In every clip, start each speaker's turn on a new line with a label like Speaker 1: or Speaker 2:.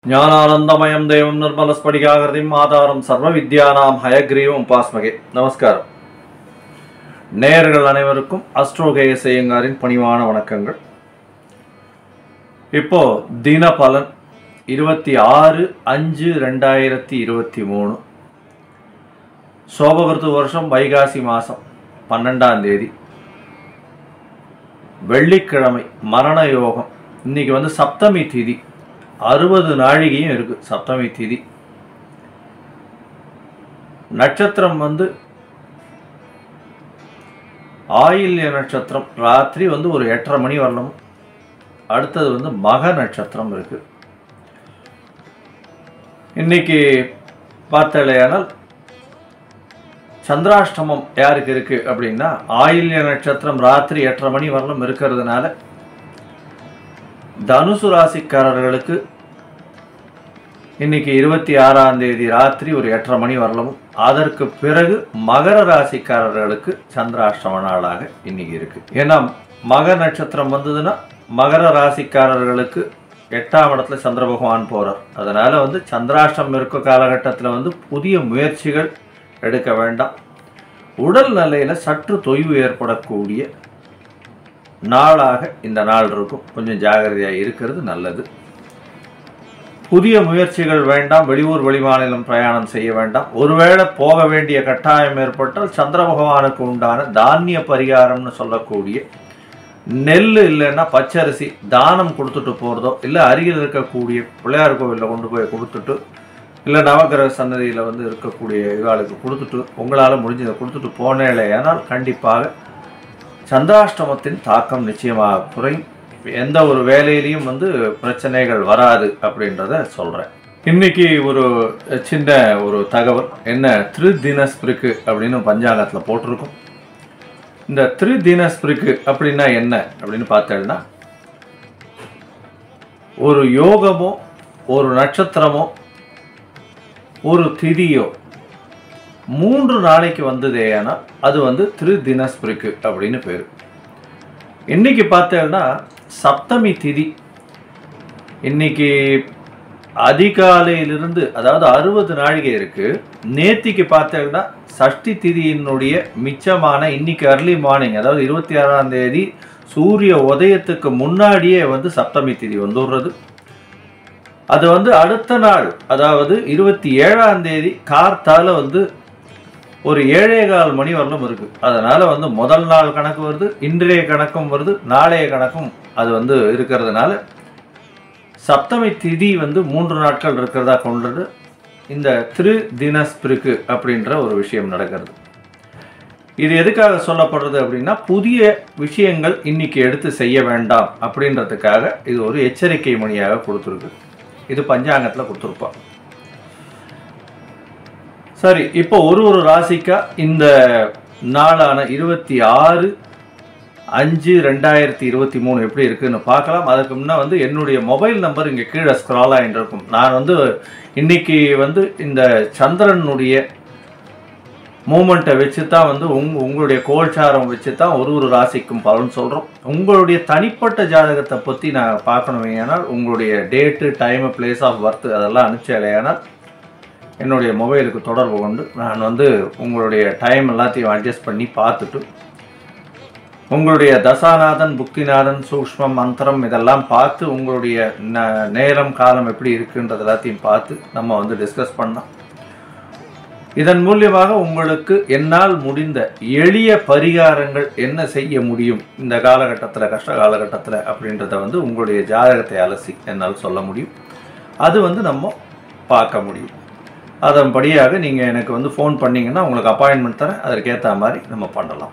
Speaker 1: ஞானானந்தமயம் தேவம் நிர்மலஸ்படிகாகிருதிம் ஆதாரம் சர்வ வித்யானாம் ஹயக்ரீவம் உபாஸ்மகே நமஸ்காரம் நேயர்கள் அனைவருக்கும் அஸ்ட்ரோகேய செய்யங்காரின் பணிவான வணக்கங்கள் இப்போ தினபலன் இருபத்தி ஆறு அஞ்சு ரெண்டாயிரத்தி இருபத்தி மூணு சோபகிருத்து வருஷம் வைகாசி மாதம் பன்னெண்டாம் தேதி வெள்ளிக்கிழமை மரண யோகம் இன்னைக்கு வந்து சப்தமி திதி அறுபது நாழிகையும் இருக்கு சப்தமி திதி நட்சத்திரம் வந்து ஆயில்ய நட்சத்திரம் ராத்திரி வந்து ஒரு எட்டரை மணி வரணும் அடுத்தது வந்து மக நட்சத்திரம் இருக்கு இன்னைக்கு பார்த்தாலேயானால் சந்திராஷ்டமம் யாருக்கு இருக்கு அப்படின்னா ஆயில்ய நட்சத்திரம் ராத்திரி எட்டரை மணி வரலும் இருக்கிறதுனால தனுசு ராசிக்காரர்களுக்கு இன்னைக்கு இருபத்தி ஆறாம் தேதி ராத்திரி ஒரு எட்டரை மணி வரலும் அதற்கு பிறகு மகர ராசிக்காரர்களுக்கு சந்திராஷ்டம நாளாக இன்னைக்கு இருக்கு ஏன்னா மக நட்சத்திரம் வந்ததுன்னா மகர ராசிக்காரர்களுக்கு எட்டாம் இடத்துல சந்திர பகவான் போறார் அதனால வந்து சந்திராஷ்டம் இருக்க காலகட்டத்தில் வந்து புதிய முயற்சிகள் எடுக்க வேண்டாம் உடல் நிலையில சற்று தொய்வு ஏற்படக்கூடிய நாளாக இந்த நாள் இருக்கும் கொஞ்சம் ஜாகிரதையாக இருக்கிறது நல்லது புதிய முயற்சிகள் வேண்டாம் வெளியூர் வெளிமாநிலம் பிரயாணம் செய்ய வேண்டாம் ஒருவேளை போக வேண்டிய கட்டாயம் ஏற்பட்டால் சந்திர பகவானுக்கு உண்டான தானிய பரிகாரம்னு சொல்லக்கூடிய நெல் இல்லைன்னா பச்சரிசி தானம் கொடுத்துட்டு போகிறதோ இல்லை அருகில் இருக்கக்கூடிய பிள்ளையார் கோவிலில் கொண்டு போய் கொடுத்துட்டு இல்லை நவகிரக சன்னதியில் வந்து இருக்கக்கூடிய இவாளுக்கு கொடுத்துட்டு உங்களால் முடிஞ்சதை கொடுத்துட்டு போனேலே ஆனால் கண்டிப்பாக சந்திராஷ்டமத்தின் தாக்கம் நிச்சயமாக குறையும் எந்த ஒரு வேலையிலையும் வந்து பிரச்சனைகள் வராது அப்படின்றத சொல்கிறேன் இன்னைக்கு ஒரு சின்ன ஒரு தகவல் என்ன திரு தினஸ்பிரிக்கு அப்படின்னு பஞ்சாங்கத்தில் போட்டிருக்கோம் இந்த திரு தினஸ்பிரிக்கு அப்படின்னா என்ன அப்படின்னு பார்த்தேன்னா ஒரு யோகமோ ஒரு நட்சத்திரமோ ஒரு திதியோ மூன்று நாளைக்கு வந்ததேனா அது வந்து திரு தினஸ்பிரிக்கு அப்படின்னு பேர் இன்னைக்கு பார்த்தேன்னா சப்தமி திதி இன்னைக்கு அதிகாலையிலிருந்து அதாவது அறுபது நாழிகை இருக்கு நேத்திக்கு பார்த்தேன்னா சஷ்டி திதியினுடைய மிச்சமான இன்னைக்கு அர்லி மார்னிங் அதாவது இருபத்தி ஆறாம் தேதி சூரிய உதயத்துக்கு முன்னாடியே வந்து சப்தமி திதி வந்துடுறது அது வந்து அடுத்த நாள் அதாவது இருபத்தி ஏழாம் தேதி கார்த்தால வந்து ஒரு ஏழே கால் மணி வரலும் இருக்கு அதனால வந்து முதல் நாள் கணக்கு வருது இன்றைய கணக்கும் வருது நாளைய கணக்கும் அது வந்து இருக்கிறதுனால சப்தமி திதி வந்து மூன்று நாட்கள் இருக்கிறதா கொண்டது இந்த திரு தினஸ்பிருக்கு அப்படின்ற ஒரு விஷயம் நடக்கிறது இது எதுக்காக சொல்லப்படுறது அப்படின்னா புதிய விஷயங்கள் இன்னைக்கு எடுத்து செய்ய வேண்டாம் அப்படின்றதுக்காக இது ஒரு எச்சரிக்கை மணியாக கொடுத்துருக்கு இது பஞ்சாங்கத்தில் கொடுத்துருப்பா சரி இப்போ ஒரு ஒரு ராசிக்கா இந்த நாளான இருபத்தி ஆறு அஞ்சு ரெண்டாயிரத்தி இருபத்தி மூணு எப்படி இருக்குன்னு பார்க்கலாம் அதுக்கு முன்னே வந்து என்னுடைய மொபைல் நம்பர் இங்கே கீழே ஸ்க்ரால் ஆகிட்டு இருக்கும் நான் வந்து இன்னைக்கு வந்து இந்த சந்திரனுடைய மூமெண்ட்டை வச்சு தான் வந்து உங் உங்களுடைய கோல்சாரம் வச்சு தான் ஒரு ஒரு ராசிக்கும் பலன் சொல்கிறோம் உங்களுடைய தனிப்பட்ட ஜாதகத்தை பற்றி நான் பார்க்கணும் ஏன்னால் உங்களுடைய date time place of birth அதெல்லாம் அனுப்பிச்சேனால் என்னுடைய மொபைலுக்கு தொடர்பு கொண்டு நான் வந்து உங்களுடைய டைம் எல்லாத்தையும் அட்ஜஸ்ட் பண்ணி பார்த்துட்டு உங்களுடைய தசாநாதன் புக்திநாதன் சூக்ஷ்மம் மந்திரம் இதெல்லாம் பார்த்து உங்களுடைய ந- நேரம் காலம் எப்படி இருக்குன்றது எல்லாத்தையும் பார்த்து நம்ம வந்து டிஸ்கஸ் பண்ணோம் இதன் மூலியமாக உங்களுக்கு என்னால் முடிந்த எளிய பரிகாரங்கள் என்ன செய்ய முடியும் இந்த காலகட்டத்தில் கஷ்ட காலகட்டத்தில் அப்படின்றத வந்து உங்களுடைய ஜாதகத்தை அலசி என்னால் சொல்ல முடியும் அது வந்து நம்ம பார்க்க முடியும் அதன்படியாக நீங்கள் எனக்கு வந்து ஃபோன் பண்ணீங்கன்னா உங்களுக்கு அப்பாயின்மெண்ட் தரேன் அதற்கேற்ற மாதிரி நம்ம பண்ணலாம்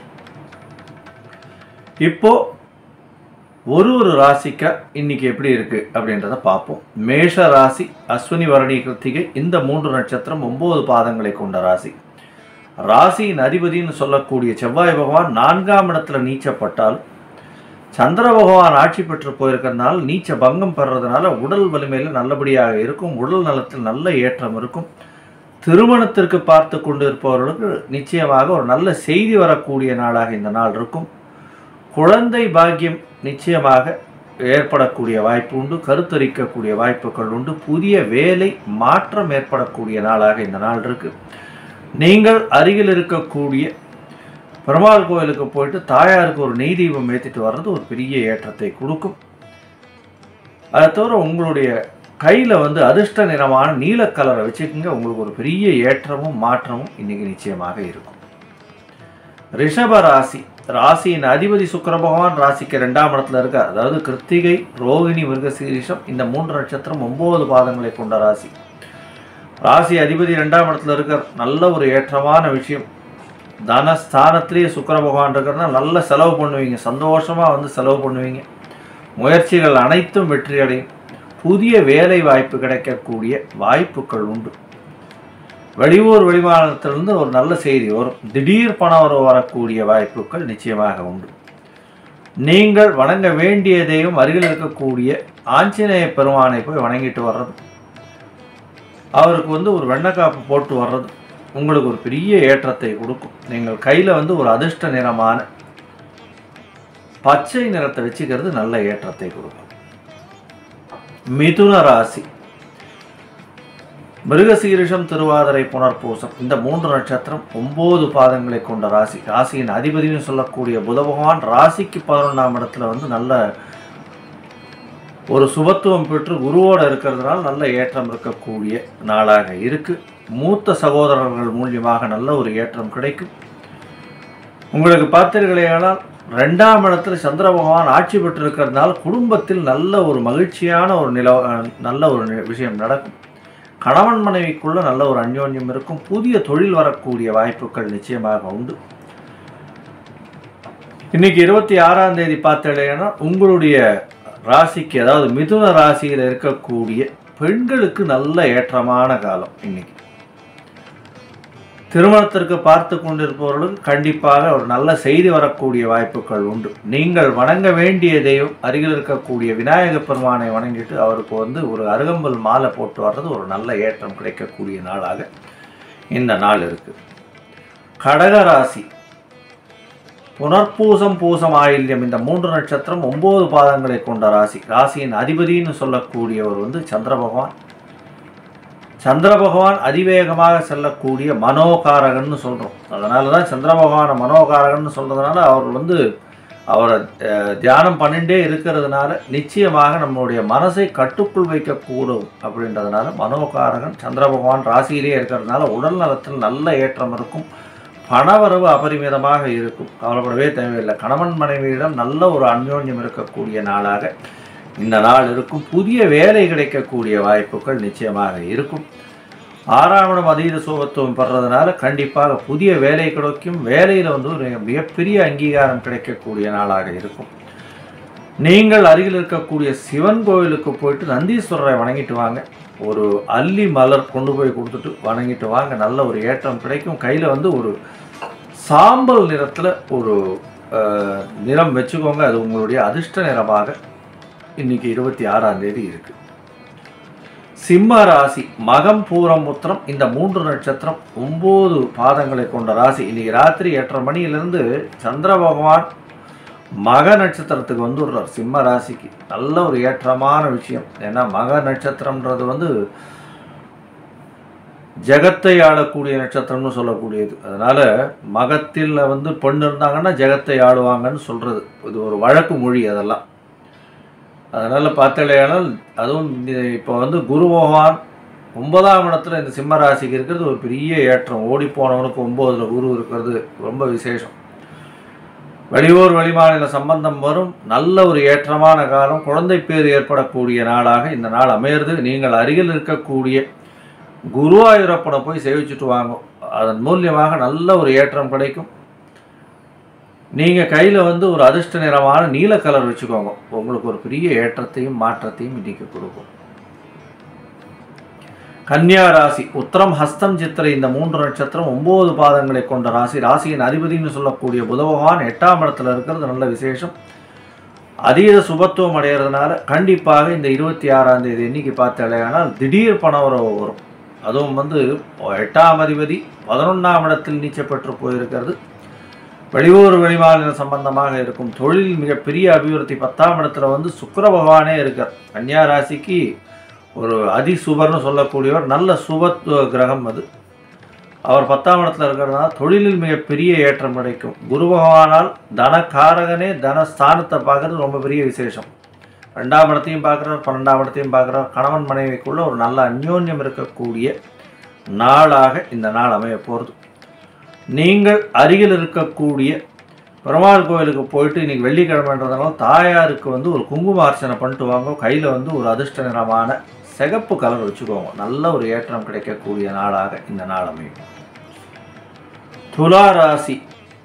Speaker 1: இப்போ ஒரு ஒரு ராசிக்கா இன்னைக்கு எப்படி இருக்கு அப்படின்றத பார்ப்போம் மேஷ ராசி அஸ்வினி வரணி கிருத்திகை இந்த மூன்று நட்சத்திரம் ஒன்பது பாதங்களை கொண்ட ராசி ராசியின் அதிபதின்னு சொல்லக்கூடிய செவ்வாய் பகவான் நான்காம் இடத்துல நீச்சப்பட்டால் சந்திர பகவான் ஆட்சி பெற்று போயிருக்கிறதுனால நீச்ச பங்கம் பெறதுனால உடல் வலிமையில் நல்லபடியாக இருக்கும் உடல் நலத்தில் நல்ல ஏற்றம் இருக்கும் திருமணத்திற்கு பார்த்து கொண்டு இருப்பவர்களுக்கு நிச்சயமாக ஒரு நல்ல செய்தி வரக்கூடிய நாளாக இந்த நாள் இருக்கும் குழந்தை பாக்கியம் நிச்சயமாக ஏற்படக்கூடிய வாய்ப்பு உண்டு கருத்தரிக்கக்கூடிய வாய்ப்புகள் உண்டு புதிய வேலை மாற்றம் ஏற்படக்கூடிய நாளாக இந்த நாள் இருக்கு நீங்கள் அருகில் இருக்கக்கூடிய பெருமாள் கோயிலுக்கு போயிட்டு தாயாருக்கு ஒரு நெய் தீபம் ஏற்றிட்டு வர்றது ஒரு பெரிய ஏற்றத்தை கொடுக்கும் அதை தவிர உங்களுடைய கையில் வந்து அதிர்ஷ்ட நிறமான நீல கலரை வச்சுக்கோங்க உங்களுக்கு ஒரு பெரிய ஏற்றமும் மாற்றமும் இன்னைக்கு நிச்சயமாக இருக்கும் ரிஷப ராசி ராசியின் அதிபதி சுக்கிர பகவான் ராசிக்கு ரெண்டாம் இடத்துல இருக்கார் அதாவது கிருத்திகை ரோகிணி மிருகசீரிஷம் இந்த மூன்று நட்சத்திரம் ஒன்பது பாதங்களை கொண்ட ராசி ராசி அதிபதி ரெண்டாம் இடத்துல இருக்கார் நல்ல ஒரு ஏற்றமான விஷயம் தனஸ்தானத்திலேயே சுக்கிர பகவான் இருக்கிறதுனா நல்ல செலவு பண்ணுவீங்க சந்தோஷமா வந்து செலவு பண்ணுவீங்க முயற்சிகள் அனைத்தும் வெற்றி அடையும் புதிய வேலை வாய்ப்பு கிடைக்கக்கூடிய வாய்ப்புகள் உண்டு வெளியூர் வெளிமாநிலத்திலிருந்து ஒரு நல்ல செய்தி வரும் திடீர் பண வரவு வரக்கூடிய வாய்ப்புகள் நிச்சயமாக உண்டு நீங்கள் வணங்க வேண்டியதையும் அருகில் இருக்கக்கூடிய ஆஞ்சநேய பெருமானை போய் வணங்கிட்டு வர்றது அவருக்கு வந்து ஒரு வெண்ணக்காப்பு போட்டு வர்றது உங்களுக்கு ஒரு பெரிய ஏற்றத்தை கொடுக்கும் நீங்கள் கையில் வந்து ஒரு அதிர்ஷ்ட நிறமான பச்சை நிறத்தை வச்சுக்கிறது நல்ல ஏற்றத்தை கொடுக்கும் மிதுன ராசி மிருகசீரிஷம் திருவாதிரை புனர்பூசம் இந்த மூன்று நட்சத்திரம் ஒன்பது பாதங்களை கொண்ட ராசி ராசியின் அதிபதினு சொல்லக்கூடிய புத பகவான் ராசிக்கு பதினொன்றாம் இடத்துல வந்து நல்ல ஒரு சுபத்துவம் பெற்று குருவோட இருக்கிறதுனால நல்ல ஏற்றம் இருக்கக்கூடிய நாளாக இருக்கு மூத்த சகோதரர்கள் மூலியமாக நல்ல ஒரு ஏற்றம் கிடைக்கும் உங்களுக்கு பார்த்தீர்களேயானால் ரெண்டாம் இடத்துல சந்திர பகவான் ஆட்சி பெற்றிருக்கிறதுனால குடும்பத்தில் நல்ல ஒரு மகிழ்ச்சியான ஒரு நில நல்ல ஒரு நி- விஷயம் நடக்கும் கணவன் மனைவிக்குள்ள நல்ல ஒரு அந்யோன்யம் இருக்கும் புதிய தொழில் வரக்கூடிய வாய்ப்புகள் நிச்சயமாக உண்டு இன்னைக்கு இருபத்தி ஆறாம் தேதி பார்த்தீங்கன்னா உங்களுடைய ராசிக்கு அதாவது மிதுன ராசியில் இருக்கக்கூடிய பெண்களுக்கு நல்ல ஏற்றமான காலம் இன்னைக்கு திருமணத்திற்கு பார்த்து கொண்டிருப்பவர்களுக்கு கண்டிப்பாக ஒரு நல்ல செய்தி வரக்கூடிய வாய்ப்புகள் உண்டு நீங்கள் வணங்க வேண்டிய தெய்வம் அருகில் இருக்கக்கூடிய விநாயக பெருமானை வணங்கிட்டு அவருக்கு வந்து ஒரு அருகம்புல் மாலை போட்டு வர்றது ஒரு நல்ல ஏற்றம் கிடைக்கக்கூடிய நாளாக இந்த நாள் இருக்கு கடகராசி புனர்பூசம் பூசம் ஆயில்யம் இந்த மூன்று நட்சத்திரம் ஒன்பது பாதங்களை கொண்ட ராசி ராசியின் அதிபதின்னு சொல்லக்கூடியவர் வந்து சந்திர பகவான் சந்திர பகவான் அதிவேகமாக செல்லக்கூடிய மனோகாரகன்னு சொல்கிறோம் அதனால தான் சந்திர பகவானை மனோகாரகன்னு சொல்கிறதுனால அவர் வந்து அவரை அஹ், தியானம் பண்ணிட்டே இருக்கிறதுனால நிச்சயமாக நம்மளுடைய மனசை கட்டுக்குள் வைக்கக்கூடும் அப்படின்றதுனால மனோகாரகன் சந்திர பகவான் ராசியிலே இருக்கிறதுனால உடல் நலத்தில் நல்ல ஏற்றம் இருக்கும் பணவரவு அபரிமிதமாக இருக்கும் கவலைப்படவே தேவையில்லை கணவன் மனைவியிடம் நல்ல ஒரு அந்யோன்யம் இருக்கக்கூடிய நாளாக இந்த நாள் இருக்கும் புதிய வேலை கிடைக்கக்கூடிய வாய்ப்புகள் நிச்சயமாக இருக்கும் ஆறாம் இடம் அதீத சுபத்துவம் பெறதுனால கண்டிப்பாக புதிய வேலை கிடைக்கும் வேலையில் வந்து ஒரு மிகப்பெரிய அங்கீகாரம் கிடைக்கக்கூடிய நாளாக இருக்கும் நீங்கள் அருகில் இருக்கக்கூடிய சிவன் கோயிலுக்கு போயிட்டு நந்தீஸ்வரரை வணங்கிட்டு வாங்க ஒரு அல்லி மலர் கொண்டு போய் கொடுத்துட்டு வணங்கிட்டு வாங்க நல்ல ஒரு ஏற்றம் கிடைக்கும் கையில் வந்து ஒரு சாம்பல் நிறத்தில் ஒரு அஹ், நிறம் வச்சுக்கோங்க அது உங்களுடைய அதிர்ஷ்ட நிறமாக இன்னைக்கு இருபத்தி ஆறாம் தேதி இருக்கு சிம்ம ராசி மகம் பூரம் உத்திரம் இந்த மூன்று நட்சத்திரம் ஒன்பது பாதங்களை கொண்ட ராசி இன்னைக்கு ராத்திரி எட்டரை மணியிலிருந்து சந்திர பகவான் மக நட்சத்திரத்துக்கு வந்துடுறார் சிம்ம ராசிக்கு நல்ல ஒரு ஏற்றமான விஷயம் ஏன்னா மக நட்சத்திரம்ன்றது வந்து ஜெகத்தை ஆளக்கூடிய நட்சத்திரம்னு சொல்லக்கூடியது அதனால மகத்தில் வந்து பெண் இருந்தாங்கன்னா ஜெகத்தை ஆளுவாங்கன்னு சொல்றது இது ஒரு வழக்கு மொழி அதெல்லாம் அதனால பார்த்தாலேயானால் அதுவும் இந்த- இப்போ வந்து குரு பகவான் ஒன்பதாம் இடத்துல இந்த சிம்ம ராசிக்கு இருக்கிறது ஒரு பெரிய ஏற்றம் ஓடி போனவனுக்கு ஒன்பதுல குரு இருக்கிறது ரொம்ப விசேஷம் வெளியூர் வெளிமாநில சம்பந்தம் வரும் நல்ல ஒரு ஏற்றமான காலம் குழந்தை பேர் ஏற்படக்கூடிய நாளாக இந்த நாள் அமையிறது நீங்கள் அருகில் இருக்கக்கூடிய குருவாயூரப்பனை போய் சேவிச்சுட்டு வாங்க அதன் மூலியமாக நல்ல ஒரு ஏற்றம் கிடைக்கும் நீங்கள் கையில் வந்து ஒரு அதிர்ஷ்ட நிறமான நீல கலர் வச்சுக்கோங்க உங்களுக்கு ஒரு பெரிய ஏற்றத்தையும் மாற்றத்தையும் இன்னைக்கு கொடுக்கும் கன்னியா ராசி உத்தரம் ஹஸ்தம் சித்திரை இந்த மூன்று நட்சத்திரம் ஒன்பது பாதங்களை கொண்ட ராசி ராசியின் அதிபதினு சொல்லக்கூடிய புத பகவான் எட்டாம் இடத்துல இருக்கிறது நல்ல விசேஷம் அதீத சுபத்துவம் அடைகிறதுனால கண்டிப்பாக இந்த இருபத்தி ஆறாம் தேதி இன்னைக்கு பார்த்தாலேயானால் திடீர் பணவரவு வரும் அதுவும் வந்து எட்டாம் அதிபதி பதினொன்றாம் இடத்தில் நீச்சப்பட்டு போயிருக்கிறது வெளியூர் வெளிமாநில சம்பந்தமாக இருக்கும் தொழில் மிகப்பெரிய அபிவிருத்தி பத்தாம் இடத்துல வந்து சுக்கிர பகவானே இருக்கார் கன்னியா ராசிக்கு ஒரு அதிசுபர்னு சொல்லக்கூடியவர் நல்ல சுபத்துவ கிரகம் அது அவர் பத்தாம் இடத்துல இருக்கிறதுனால தொழிலில் மிகப்பெரிய ஏற்றம் கிடைக்கும் குரு பகவானால் தனகாரகனே தனஸ்தானத்தை பார்க்கறது ரொம்ப பெரிய விசேஷம் ரெண்டாம் இடத்தையும் பார்க்குறார் பன்னெண்டாம் இடத்தையும் பார்க்குறார் கணவன் மனைவிக்குள்ள ஒரு நல்ல அந்யோன்யம் இருக்கக்கூடிய நாளாக இந்த நாள் அமைய போகிறது நீங்கள் அருகில் இருக்கக்கூடிய பெருமாள் கோயிலுக்கு போயிட்டு இன்னைக்கு வெள்ளிக்கிழமைன்றதுனால தாயாருக்கு வந்து ஒரு குங்கும அர்ச்சனை பண்ணிட்டு வாங்க கையில் வந்து ஒரு அதிர்ஷ்ட நிறமான சிகப்பு கலர் வச்சுக்கோங்க நல்ல ஒரு ஏற்றம் கிடைக்கக்கூடிய நாளாக இந்த நாள் அமையும் துலா ராசி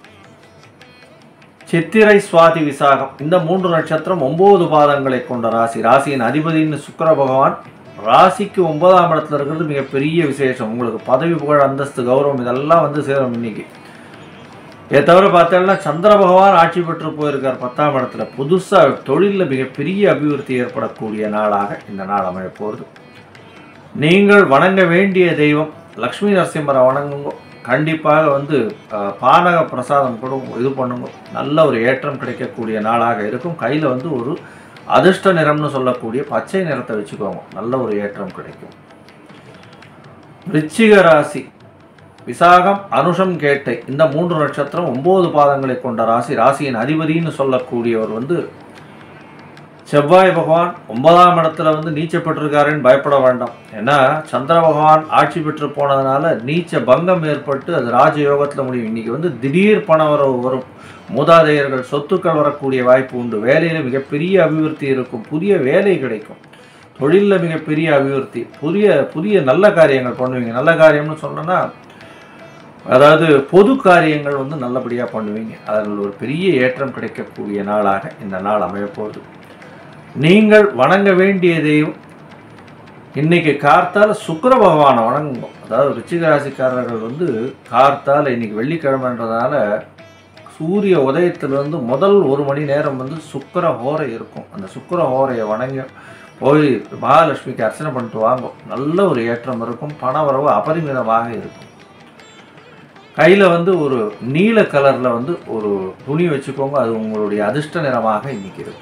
Speaker 1: சித்திரை சுவாதி விசாகம் இந்த மூன்று நட்சத்திரம் ஒன்பது பாதங்களை கொண்ட ராசி ராசியின் அதிபதின்னு சுக்கிர பகவான் ராசிக்கு ஒன்பதாம் இடத்துல இருக்கிறது மிகப்பெரிய விசேஷம் உங்களுக்கு பதவி புகழ் அந்தஸ்து கௌரவம் இதெல்லாம் வந்து சேரும் இன்னைக்கு இதை தவிர பார்த்தோம்னா சந்திர பகவான் ஆட்சி பெற்று போயிருக்கார் பத்தாம் இடத்துல புதுசாக தொழிலில் மிகப்பெரிய அபிவிருத்தி ஏற்படக்கூடிய நாளாக இந்த நாள் அமைய போகிறது நீங்கள் வணங்க வேண்டிய தெய்வம் லக்ஷ்மி நரசிம்மரை வணங்குங்க கண்டிப்பாக வந்து அஹ், பானக பிரசாதம் கூட இது பண்ணுங்க நல்ல ஒரு ஏற்றம் கிடைக்கக்கூடிய நாளாக இருக்கும் கையில் வந்து ஒரு அதிர்ஷ்ட நிறம்னு சொல்லக்கூடிய பச்சை நிறத்தை வச்சுக்கோங்க நல்ல ஒரு ஏற்றம் கிடைக்கும் விருச்சிக ராசி விசாகம் அனுஷம் கேட்டை இந்த மூன்று நட்சத்திரம் ஒன்பது பாதங்களை கொண்ட ராசி ராசியின் அதிபதின்னு சொல்லக்கூடியவர் வந்து செவ்வாய் பகவான் ஒன்பதாம் இடத்துல வந்து நீச்சப்பட்டிருக்காருன்னு பயப்பட வேண்டாம் ஏன்னா சந்திர பகவான் ஆட்சி பெற்று போனதுனால நீச்ச பங்கம் ஏற்பட்டு அது ராஜயோகத்தில் முடியும் இன்னைக்கு வந்து திடீர் பணம் வர வரும் மூதாதையர்கள் சொத்துக்கள் வரக்கூடிய வாய்ப்பு உண்டு வேலையில் மிகப்பெரிய அபிவிருத்தி இருக்கும் புதிய வேலை கிடைக்கும் தொழிலில் மிகப்பெரிய அபிவிருத்தி புதிய புதிய நல்ல காரியங்கள் பண்ணுவீங்க நல்ல காரியம்னு சொன்னோன்னா அதாவது பொது காரியங்கள் வந்து நல்லபடியாக பண்ணுவீங்க அதில் ஒரு பெரிய ஏற்றம் கிடைக்கக்கூடிய நாளாக இந்த நாள் அமையப் போகுது நீங்கள் வணங்க வேண்டிய தெய்வம் இன்னைக்கு கார்த்தால சுக்கிர பகவானை வணங்குங்க அதாவது ரிச்சிக ராசிக்காரர்கள் வந்து கார்த்தால இன்னைக்கு வெள்ளிக்கிழமைன்றதால சூரிய உதயத்திலிருந்து முதல் ஒரு மணி நேரம் வந்து சுக்கிர ஹோரை இருக்கும் அந்த சுக்கிர ஹோரையை வணங்கி போய் மகாலட்சுமிக்கு அர்ச்சனை பண்ணிட்டு வாங்க நல்ல ஒரு ஏற்றம் இருக்கும் பண வரவு அபரிமிதமாக இருக்கும் கையில் வந்து ஒரு நீல கலரில் வந்து ஒரு துணி வச்சுக்கோங்க அது உங்களுடைய அதிர்ஷ்ட நிறமாக இன்னைக்கு இருக்கும்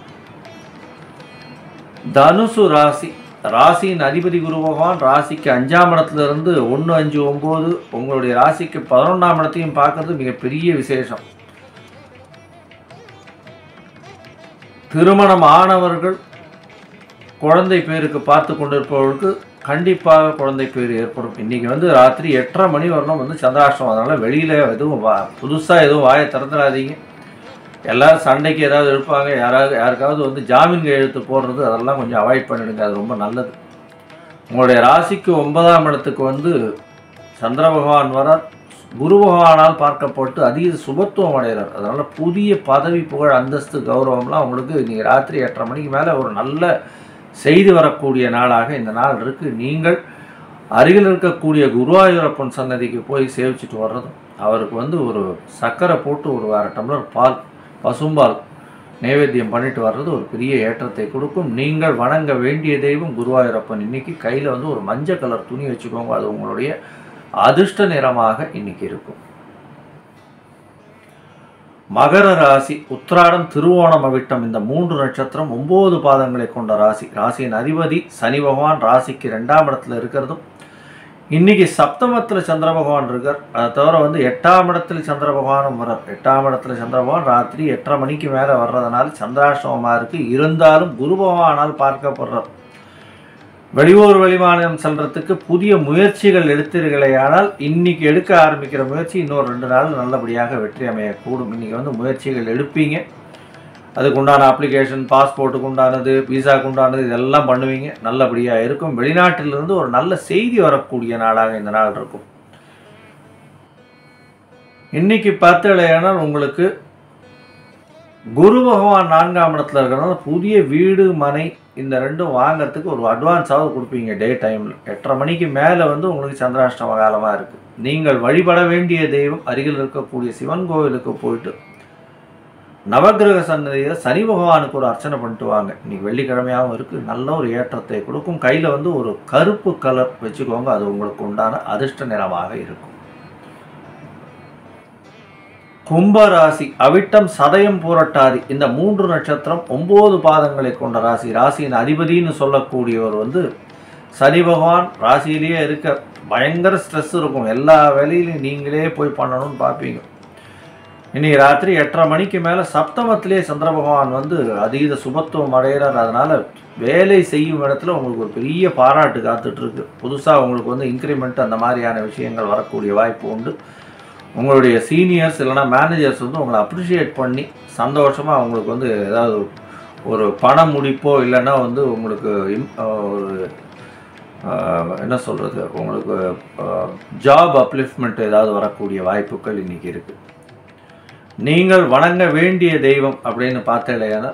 Speaker 1: தனுசு ராசி ராசியின் அதிபதி குரு பகவான் ராசிக்கு அஞ்சாம் இடத்துல இருந்து ஒன்று அஞ்சு ஒம்பது உங்களுடைய ராசிக்கு பதினொன்றாம் இடத்தையும் பார்க்கறது மிகப்பெரிய விசேஷம் திருமணம் ஆனவர்கள் குழந்தை பேருக்கு பார்த்து கொண்டிருப்பவர்களுக்கு கண்டிப்பாக குழந்தை பேர் ஏற்படும் இன்னைக்கு வந்து ராத்திரி எட்டரை மணி வரணும் வந்து சந்திராஷ்டிரம் அதனால் வெளியில் எதுவும் வா புதுசாக எதுவும் வாயை திறந்துடாதீங்க எல்லாரும் சண்டைக்கு ஏதாவது எடுப்பாங்க யாராவது யாருக்காவது வந்து ஜாமீன் கையெழுத்து போடுறது அதெல்லாம் கொஞ்சம் அவாய்ட் பண்ணிடுங்க அது ரொம்ப நல்லது உங்களுடைய ராசிக்கு ஒன்பதாம் இடத்துக்கு வந்து சந்திர பகவான் வரார் குரு பகவானால் பார்க்கப்பட்டு அதிக சுபத்துவம் அடைகிறார் அதனால் புதிய பதவி புகழ் அந்தஸ்து கௌரவம்லாம் உங்களுக்கு நீங்கள் ராத்திரி எட்டரை மணிக்கு மேலே ஒரு நல்ல செய்தி வரக்கூடிய நாளாக இந்த நாள் இருக்குது நீங்கள் அருகில் இருக்கக்கூடிய குருவாயூரப்பன் சன்னதிக்கு போய் சேவிச்சுட்டு வர்றதும் அவருக்கு வந்து ஒரு சர்க்கரை போட்டு ஒரு அரை டம்ளர் பால் பசும்பால் நைவேத்தியம் பண்ணிட்டு வர்றது ஒரு பெரிய ஏற்றத்தை கொடுக்கும் நீங்கள் வணங்க வேண்டிய தெய்வம் குருவாயூரப்பன் இன்னைக்கு கையில் வந்து ஒரு மஞ்சள் கலர் துணி வச்சுக்கோங்க அது உங்களுடைய அதிர்ஷ்ட நிறமாக இன்னைக்கு இருக்கும் மகர ராசி உத்திராடம் திருவோணம் அவிட்டம் இந்த மூன்று நட்சத்திரம் ஒன்பது பாதங்களை கொண்ட ராசி ராசியின் அதிபதி சனி பகவான் ராசிக்கு ரெண்டாம் இடத்துல இருக்கிறதும் இன்னைக்கு சப்தமத்தில் சந்திர பகவான் இருக்கார் அதை தவிர வந்து எட்டாம் இடத்துல சந்திர பகவானும் வர்றார் எட்டாம் இடத்துல சந்திர பகவான் ராத்திரி எட்டரை மணிக்கு மேலே வர்றதுனால சந்திராஷ்டமமாக இருக்கு இருந்தாலும் குரு பகவானால் பார்க்கப்படுறார் வெளியூர் வெளிமாநிலம் செல்றதுக்கு புதிய முயற்சிகள் எடுத்தீர்களேயானால் இன்னைக்கு எடுக்க ஆரம்பிக்கிற முயற்சி இன்னொரு ரெண்டு நாள் நல்லபடியாக வெற்றி அமையக்கூடும் இன்னைக்கு வந்து முயற்சிகள் எடுப்பீங்க அதுக்கு உண்டான அப்ளிகேஷன் பாஸ்போர்ட்டுக்கு உண்டானது விசாக்கு உண்டானது இதெல்லாம் பண்ணுவீங்க நல்லபடியாக இருக்கும் வெளிநாட்டிலிருந்து ஒரு நல்ல செய்தி வரக்கூடிய நாளாக இந்த நாள் இருக்கும் இன்னைக்கு பார்த்தலையானால் உங்களுக்கு குரு பகவான் நான்காம் இடத்துல இருக்கிறனால புதிய வீடு மனை இந்த ரெண்டும் வாங்குறதுக்கு ஒரு அட்வான்ஸாவது கொடுப்பீங்க டே டைமில் எட்டரை மணிக்கு மேலே வந்து உங்களுக்கு சந்திராஷ்டம காலமாக இருக்குது நீங்கள் வழிபட வேண்டிய தெய்வம் அருகில் இருக்கக்கூடிய சிவன் கோவிலுக்கு போயிட்டு நவக்கிரக சன்னதியில் சனி பகவானுக்கு ஒரு அர்ச்சனை பண்ணிட்டு வாங்க இன்னைக்கு வெள்ளிக்கிழமையாகவும் இருக்குது நல்ல ஒரு ஏற்றத்தை கொடுக்கும் கையில் வந்து ஒரு கருப்பு கலர் வச்சுக்கோங்க அது உங்களுக்கு உண்டான அதிர்ஷ்ட நிறமாக இருக்கும் கும்ப ராசி அவிட்டம் சதயம் பூரட்டாதி இந்த மூன்று நட்சத்திரம் ஒன்பது பாதங்களை கொண்ட ராசி ராசியின் அதிபதின்னு சொல்லக்கூடியவர் வந்து சனி பகவான் ராசியிலேயே இருக்க பயங்கர ஸ்ட்ரெஸ் இருக்கும் எல்லா வேலையிலையும் நீங்களே போய் பண்ணணும்னு பார்ப்பீங்க இன்னைக்கு ராத்திரி எட்டரை மணிக்கு மேலே சப்தமத்திலே சந்திர பகவான் வந்து அதீத சுபத்துவம் அடைகிறார் அதனால வேலை செய்யும் இடத்துல உங்களுக்கு ஒரு பெரிய பாராட்டு காத்துட்டு இருக்கு புதுசாக உங்களுக்கு வந்து இன்க்ரிமெண்ட் அந்த மாதிரியான விஷயங்கள் வரக்கூடிய வாய்ப்பு உண்டு உங்களுடைய சீனியர்ஸ் இல்லைனா மேனேஜர்ஸ் வந்து உங்களை அப்ரிஷியேட் பண்ணி சந்தோஷமாக உங்களுக்கு வந்து ஏதாவது ஒரு பண முடிப்போ இல்லைன்னா வந்து உங்களுக்கு இம்- ஒரு ஆஹ், என்ன சொல்கிறது உங்களுக்கு ஜாப் அப்லிஃப்ட்மெண்ட் ஏதாவது வரக்கூடிய வாய்ப்புகள் இன்னைக்கு இருக்குது நீங்கள் வணங்க வேண்டிய தெய்வம் அப்படின்னு பார்த்தேலையானா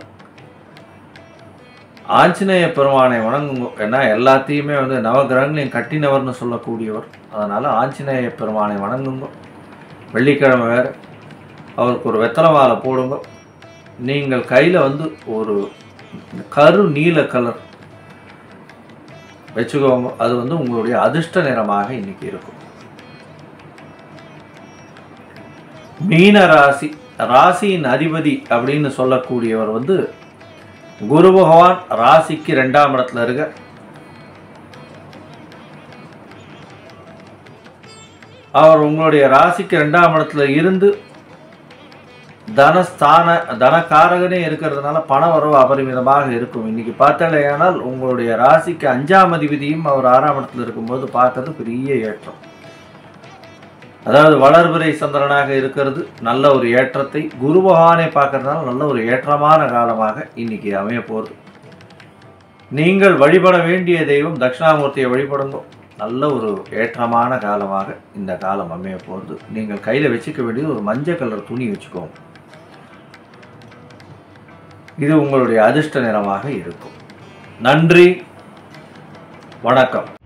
Speaker 1: ஆஞ்சநேய பெருமானை வணங்குங்க ஏன்னா எல்லாத்தையுமே வந்து நவகிரகங்களையும் கட்டினவர்னு சொல்லக்கூடியவர் அதனால் ஆஞ்சநேய பெருமானை வணங்குங்க வெள்ளிக்கிழமை வேறு அவருக்கு ஒரு வெத்தலை மாலை போடுங்க நீங்கள் கையில் வந்து ஒரு கரு நீல கலர் வச்சுக்கோங்க அது வந்து உங்களுடைய அதிர்ஷ்ட நிறமாக இன்னைக்கு இருக்கும் மீன ராசி ராசியின் அதிபதி அப்படின்னு சொல்லக்கூடியவர் வந்து குரு பகவான் ராசிக்கு ரெண்டாம் இடத்துல இருக்க அவர் உங்களுடைய ராசிக்கு ரெண்டாம் இடத்துல இருந்து தனஸ்தான தனக்காரகனே இருக்கிறதுனால பண வரவு அபரிமிதமாக இருக்கும் இன்னைக்கு பார்த்தாலேயானால் உங்களுடைய ராசிக்கு அஞ்சாம் அதிபதியும் அவர் ஆறாம் இடத்துல இருக்கும்போது பார்க்கறது பெரிய ஏற்றம் அதாவது வளர்பிறை சந்திரனாக இருக்கிறது நல்ல ஒரு ஏற்றத்தை குரு பகவானை பார்க்கறதுனால நல்ல ஒரு ஏற்றமான காலமாக இன்னைக்கு அமைய போகுது நீங்கள் வழிபட வேண்டிய தெய்வம் தட்சிணாமூர்த்தியை வழிபடுங்க நல்ல ஒரு ஏற்றமான காலமாக இந்த காலம் அமைய போகுது நீங்கள் கையில் வச்சுக்க வேண்டியது ஒரு மஞ்சள் கலர் துணி வச்சுக்கோங்க இது உங்களுடைய அதிர்ஷ்ட நிறமாக இருக்கும் நன்றி வணக்கம்